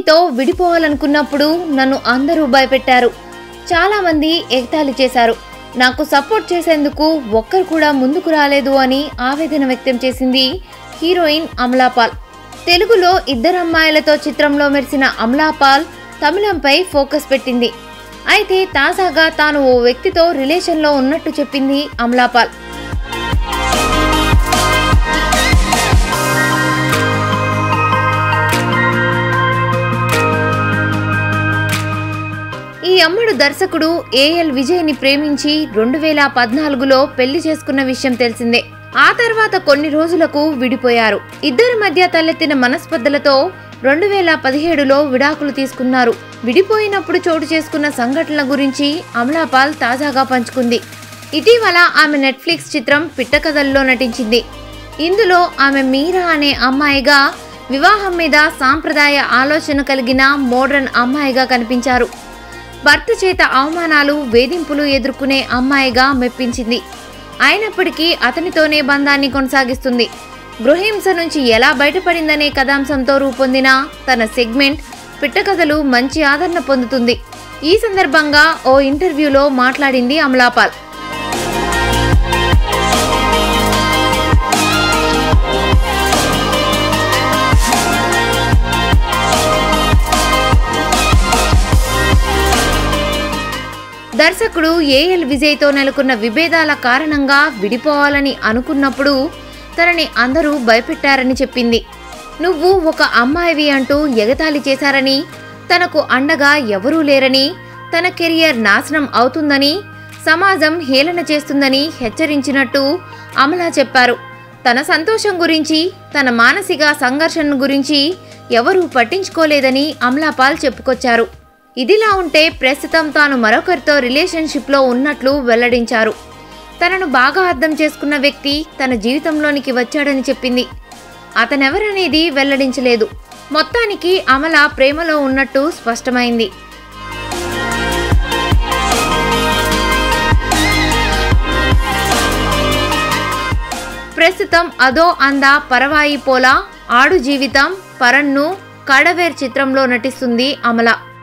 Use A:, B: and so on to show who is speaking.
A: నీతో విడిపోవాలనుకున్నప్పుడు నన్ను అందరూ భయపెట్టారు చాలామంది ఎగతాళి చేశారు నాకు సపోర్ట్ చేసేందుకు ఒక్కరు కూడా ముందుకు రాలేదు అని ఆవేదన వ్యక్తం చేసింది హీరోయిన్ అమలాపాల్ తెలుగులో ఇద్దరు అమ్మాయిలతో చిత్రంలో మెరిసిన అమలాపాల్ తమిళంపై ఫోకస్ పెట్టింది అయితే తాజాగా తాను ఓ వ్యక్తితో రిలేషన్లో ఉన్నట్టు చెప్పింది అమలాపాల్ ఈ అమ్మడు దర్శకుడు ఏఎల్ విజయ్ని ప్రేమించి రెండు వేల పద్నాలుగులో పెళ్లి చేసుకున్న విషయం తెలిసిందే ఆ తర్వాత కొన్ని రోజులకు విడిపోయారు ఇద్దరి మధ్య తలెత్తిన మనస్పర్ధలతో రెండు వేల పదిహేడులో విడాకులు తీసుకున్నారు విడిపోయినప్పుడు చోటు చేసుకున్న సంఘటనల గురించి అమలాపాల్ తాజాగా పంచుకుంది ఇటీవల ఆమె నెట్ఫ్లిక్స్ చిత్రం పిట్టకథల్లో నటించింది ఇందులో ఆమె మీరా అనే అమ్మాయిగా వివాహం మీద సాంప్రదాయ ఆలోచన కలిగిన మోడర్న్ అమ్మాయిగా కనిపించారు భర్త చేత అవమానాలు వేధింపులు ఎదుర్కొనే అమ్మాయిగా మెప్పించింది అయినప్పటికీ అతనితోనే బంధాన్ని కొనసాగిస్తుంది గృహింస నుంచి ఎలా బయటపడిందనే కథాంశంతో రూపొందిన తన సెగ్మెంట్ పిట్టకథలు మంచి ఆదరణ పొందుతుంది ఈ సందర్భంగా ఓ ఇంటర్వ్యూలో మాట్లాడింది అమలాపాల్ దర్శకుడు ఏఎల్ విజయ్తో నెలకొన్న విభేదాల కారణంగా విడిపోవాలని అనుకున్నప్పుడు తనని అందరూ భయపెట్టారని చెప్పింది నువ్వు ఒక అమ్మాయివి అంటూ ఎగతాళి చేశారని తనకు అండగా ఎవరూ లేరని తన కెరియర్ నాశనం అవుతుందని సమాజం హేళన చేస్తుందని హెచ్చరించినట్టు అమలా చెప్పారు తన సంతోషం గురించి తన మానసిక సంఘర్షణ గురించి ఎవరూ పట్టించుకోలేదని అమలాపాల్ చెప్పుకొచ్చారు ఇదిలా ఉంటే ప్రస్తుతం తాను మరొకరితో రిలేషన్షిప్లో ఉన్నట్లు వెల్లడించారు తనను బాగా అర్థం చేసుకున్న వ్యక్తి తన జీవితంలోనికి వచ్చాడని చెప్పింది అతనెవరనేది వెల్లడించలేదు మొత్తానికి అమల ప్రేమలో ఉన్నట్టు స్పష్టమైంది ప్రస్తుతం అదో అంద పరవాయి పోలా ఆడు జీవితం పరన్ను కడవేర్ చిత్రంలో నటిస్తుంది అమల